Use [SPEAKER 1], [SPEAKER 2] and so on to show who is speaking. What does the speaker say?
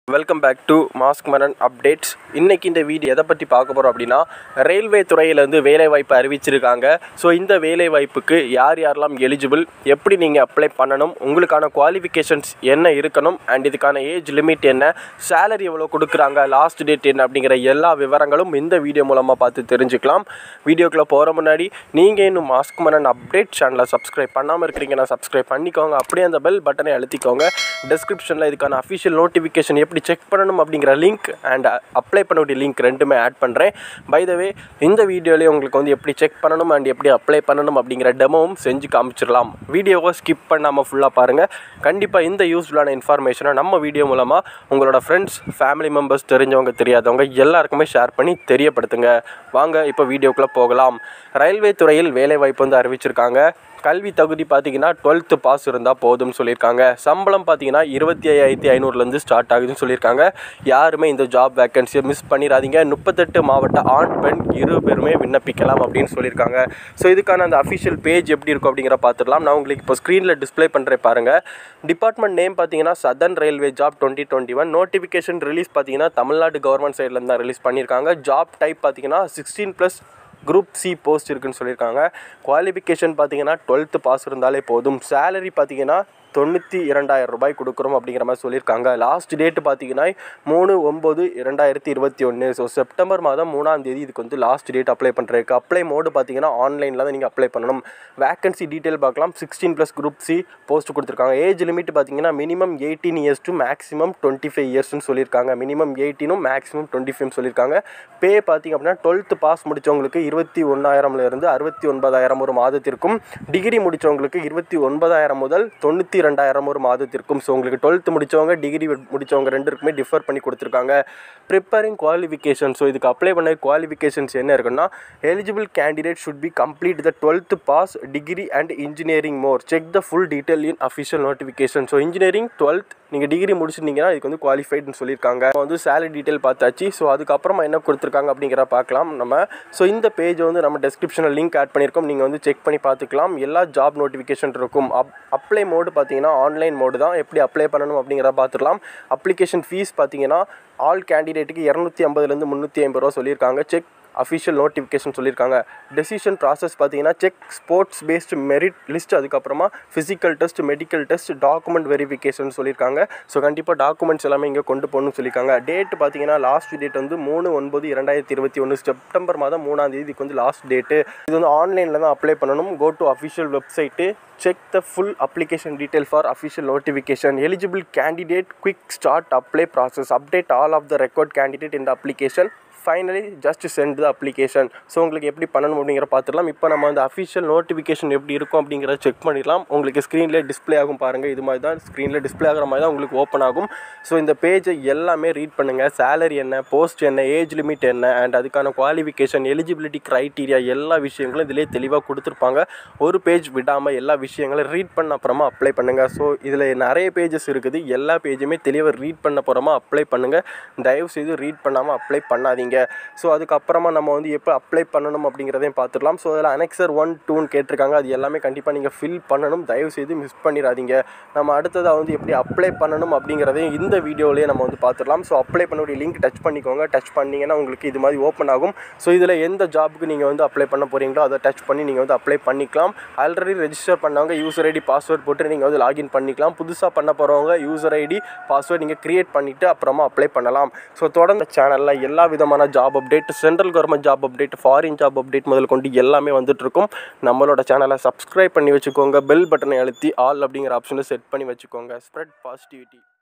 [SPEAKER 1] welcome back to mask Maran updates இன்னைக்கு இந்த video எதை பற்றி பார்க்க போகிறோம் அப்படின்னா ரயில்வே துறையிலேருந்து வேலைவாய்ப்பு அறிவிச்சிருக்காங்க ஸோ இந்த வேலைவாய்ப்புக்கு யார் யாரெல்லாம் எலிஜிபிள் எப்படி நீங்கள் அப்ளை பண்ணணும் உங்களுக்கான குவாலிஃபிகேஷன்ஸ் என்ன இருக்கணும் அண்ட் இதுக்கான ஏஜ் லிமிட் என்ன சேலரி எவ்வளோ கொடுக்குறாங்க லாஸ்ட் டேட் என்ன அப்படிங்கிற எல்லா விவரங்களும் இந்த வீடியோ மூலமாக பார்த்து தெரிஞ்சுக்கலாம் வீடியோக்குள்ளே போகிற முன்னாடி நீங்கள் இன்னும் மாஸ்க் மரன் அப்டேட் சேனலை சப்ஸ்கிரைப் பண்ணாமல் இருக்கிறீங்கன்னா சப்ஸ்கிரைப் பண்ணிக்கோங்க அப்படியே அந்த பெல் பட்டனை அழுத்திக்கோங்க டிஸ்கிரிப்ஷனில் இதுக்கான அஃபிஷியல் நோட்டிஃபிகேஷன் எப்படி செக் பண்ணணும் அப்படிங்கிற லிங்க் அண்ட் அப்ளை பண்ணக்கூடிய லிங்க் ரெண்டுமே ஆட் பண்ணுறேன் பை த வே இந்த வீடியோலேயே உங்களுக்கு வந்து எப்படி செக் பண்ணணும் அண்ட் எப்படி அப்ளை பண்ணணும் அப்படிங்கிற டெமோவும் செஞ்சு காமிச்சிடலாம் வீடியோவை ஸ்கிப் பண்ணாமல் ஃபுல்லாக பாருங்கள் கண்டிப்பாக இந்த யூஸ்ஃபுல்லான இன்ஃபர்மேஷனை நம்ம வீடியோ மூலமாக உங்களோட ஃப்ரெண்ட்ஸ் ஃபேமிலி மெம்பர்ஸ் தெரிஞ்சவங்க தெரியாதவங்க எல்லாருக்குமே ஷேர் பண்ணி தெரியப்படுத்துங்க வாங்க இப்போ வீடியோக்குள்ளே போகலாம் ரயில்வே துறையில் வேலைவாய்ப்பு வந்து அறிவிச்சிருக்காங்க கல்வி தகுதி பார்த்தீங்கன்னா டுவெல்த்து பாஸ் இருந்தால் போதும்னு சொல்லியிருக்காங்க சம்பளம் பார்த்தீங்கன்னா இருபத்தி ஐயாயிரத்தி ஐநூறுலேருந்து ஸ்டார்ட் ஆகுதுன்னு சொல்லியிருக்காங்க யாருமே இந்த ஜாப் வேக்கன்சியை மிஸ் பண்ணிடாதீங்க முப்பத்தெட்டு மாவட்ட ஆண் பெண் இரு பேருமே விண்ணப்பிக்கலாம் அப்படின்னு சொல்லியிருக்காங்க ஸோ இதுக்கான அந்த அஃபிஷியல் பேஜ் எப்படி இருக்கும் அப்படிங்கிற பார்த்துடலாம் நான் உங்களுக்கு இப்போ ஸ்க்ரீனில் டிஸ்ப்ளே பண்ணுறேன் பாருங்கள் டிபார்ட்மெண்ட் நேம் பார்த்தீங்கன்னா southern railway job twenty twenty one notification release பார்த்தீங்கன்னா தமிழ்நாடு கவர்மெண்ட் சைட்லேருந்து தான் ரிலீஸ் பண்ணியிருக்காங்க ஜாப் டைப் பார்த்தீங்கன்னா sixteen plus group C post இருக்குன்னு சொல்லியிருக்காங்க குவாலிஃபிகேஷன் பார்த்தீங்கன்னா டுவெல்த்து பாஸ் இருந்தாலே போதும் சேலரி பார்த்தீங்கன்னா தொண்ணூற்றி இரண்டாயிரம் ரூபாய் கொடுக்குறோம் அப்படிங்கிற மாதிரி சொல்லியிருக்காங்க லாஸ்ட் டேட்டு பார்த்தீங்கன்னா மூணு ஒம்பது இரண்டாயிரத்தி இருபத்தி ஒன்று ஸோ செப்டம்பர் மாதம் மூணாம் தேதி இதுக்கு வந்து லாஸ்ட் டேட் அப்ளை பண்ணுறதுக்கு அப்ளை மோடு பார்த்தீங்கன்னா ஆன்லைனில் தான் நீங்கள் அப்ளை பண்ணணும் வேக்கன்சி டீட்டெயில் பார்க்கலாம் sixteen plus group C post கொடுத்துருக்காங்க ஏஜ் லிமிட் பார்த்தீங்கன்னா minimum eighteen years to maximum twenty five இயர்ஸ்னு சொல்லியிருக்காங்க மினிமம் எயிட்டீனும் மேக்ஸிமம் டுவெண்ட்டி ஃபைவ் சொல்லியிருக்காங்க பே பார்த்தீங்க அப்படின்னா டுவெல்த்து பாஸ் முடித்தவங்களுக்கு இருபத்தி ஒன்றாயிரம்லேருந்து அறுபத்தி ஒன்பதாயிரம் ஒரு மாதத்திற்கும் டிகிரி முடித்தவங்களுக்கு இருபத்தி ஒன்பதாயிரம் முதல் தொண்ணூற்றி ரெண்டாயிரம் ஒரு மாதத்திற்கும் ஸோ உங்களுக்கு டுவெல்த்து முடித்தவங்க டிகிரி முடித்தவங்க ரெண்டுக்குமே டிஃபர் பண்ணி கொடுத்துருக்காங்க ப்ரிப்பேரிங் குவாலிஃபிகேஷன் ஸோ இதுக்கு அப்ளை பண்ண குவாலிஃபிகேஷன்ஸ் என்ன இருக்குன்னா eligible candidate should be complete the twelfth pass degree and engineering more check the full detail in official notification so engineering twelfth நீங்கள் டிகிரி முடிச்சிருந்தீங்கன்னா இதுக்கு வந்து குவாலிஃபைடுன்னு சொல்லியிருக்காங்க இப்போ வந்து சேலரி டீட்டெயில் பார்த்தாச்சு ஸோ அதுக்கப்புறமா என்ன கொடுத்துருக்காங்க அப்படிங்கிற பார்க்கலாம் நம்ம ஸோ இந்த பேஜ் வந்து நம்ம டெஸ்கிரிப்ஷனில் லிங்க் ஆட் பண்ணியிருக்கோம் நீங்கள் வந்து செக் பண்ணி பார்த்துக்கலாம் எல்லா ஜாப் நோட்டிஃபிகேஷன் இருக்கும் அப் அப்ளை மோடு பார்த்தீங்கன்னா ஆன்லைன் மோடு தான் எப்படி அப்ளை பண்ணணும் அப்படிங்கிறத பார்த்துக்கலாம் அப்ளிகேஷன் ஃபீஸ் பார்த்தீங்கன்னா ஆல் கேண்டிடேட்டுக்கு இரநூத்தி ஐம்பதுலேருந்து முந்நூற்றி ஐம்பது ரூபா சொல்லியிருக்காங்க செக் அஃபிஷியல் நோட்டிஃபிகேஷன் சொல்லியிருக்காங்க டெசிஷன் ப்ராசஸ் பார்த்தீங்கன்னா check sports based merit list அதுக்கப்புறமா physical test medical test document verification சொல்லியிருக்காங்க ஸோ கண்டிப்பாக டாக்குமெண்ட்ஸ் எல்லாமே இங்கே கொண்டு போகணும்னு சொல்லியிருக்காங்க டேட் பார்த்தீங்கன்னா லாஸ்ட் டேட் வந்து மூணு ஒன்பது இரண்டாயிரத்தி இருபத்தி ஒன்று செப்டம்பர் மாதம் மூணாம் தேதிக்கு வந்து லாஸ்ட் டேட்டு இது வந்து ஆன்லைனில் தான் அப்ளை பண்ணணும் go to official website check the full application detail for official notification eligible candidate quick start apply process update all of the record candidate இந்த application finally just sent the application so உங்களுக்கு எப்படி பண்ணணும் அப்படிங்கிற பார்த்துடலாம் இப்போ நம்ம அந்த official notification எப்படி இருக்கும் அப்படிங்கிறத செக் பண்ணிடலாம் உங்களுக்கு ஸ்க்ரீனில் டிஸ்ப்ளே ஆகும் பாருங்கள் இது மாதிரி தான் ஸ்க்ரீனில் டிஸ்ப்ளே ஆகிற மாதிரி தான் உங்களுக்கு ஓப்பன் ஆகும் ஸோ இந்த பேஜை எல்லாமே ரீட் பண்ணுங்கள் சேலரி என்ன போஸ்ட் என்ன ஏஜ் லிமிட் என்ன அண்ட் அதுக்கான குவாலிஃபிகேஷன் எலிஜிபிலிட்டி க்ரைட்டீரியா எல்லா விஷயங்களும் இதிலே தெளிவாக கொடுத்துருப்பாங்க ஒரு பேஜ் விடாமல் எல்லா விஷயங்களும் ரீட் பண்ண அப்புறமா அப்ளை பண்ணுங்கள் ஸோ இதில் நிறைய பேஜஸ் இருக்குது எல்லா பேஜுமே தெளிவாக ரீட் பண்ண அப்புறமா அப்ளை பண்ணுங்கள் தயவு செய்து ரீட் பண்ணாமல் அப்ளை பண்ணாதீங்க ஸோ அதுக்கப்புறமா நம்ம வந்து எப்போ அப்ளை பண்ணணும் அப்படிங்கிறதையும் பார்த்துடலாம் ஸோ அதில் அனெக்சர் ஒன் டூன்னு கேட்டிருக்காங்க அது எல்லாமே கண்டிப்பாக நீங்கள் ஃபில் பண்ணணும் தயவு செய்து மிஸ் பண்ணிடாதீங்க நம்ம அடுத்ததாக வந்து எப்படி அப்ளை பண்ணணும் அப்படிங்கிறதையும் இந்த வீடியோலேயே நம்ம வந்து பார்த்துடலாம் ஸோ அப்ளை பண்ணக்கூடிய லிங்க் டச் பண்ணிக்கோங்க டச் பண்ணிங்கன்னா உங்களுக்கு இது மாதிரி ஓப்பன் ஆகும் ஸோ இதில் எந்த ஜாபுக்கு நீங்கள் வந்து அப்ளை பண்ண போகிறீங்களோ அதை டச் பண்ணி நீங்கள் வந்து அப்ளை பண்ணிக்கலாம் ஆல்ரெடி ரெஜிஸ்டர் பண்ணவங்க யூசர் ஐடி பாஸ்வேர்ட் போட்டு நீங்கள் வந்து லாகின் பண்ணிக்கலாம் புதுசாக பண்ண போகிறவங்க யூசர் ஐடி பாஸ்வேர்ட் நீங்கள் க்ரியேட் பண்ணிவிட்டு அப்புறமா அப்ளை பண்ணலாம் ஸோ தொடர்ந்து சேனலில் எல்லா விதமான job update central government job update foreign job update முதல் கொண்டு எல்லாமே வந்துட்டு இருக்கும் நம்மளோட சேனலை சப்ஸ்கிரைப் பண்ணி வச்சுக்கோங்க பெல் பட்டனை அழுத்தி ஆல் அப்படிங்கிற ஆப்ஷனை செட் பண்ணி வச்சுக்கோங்க ஸ்ப்ரெட் பாசிட்டிவிட்டி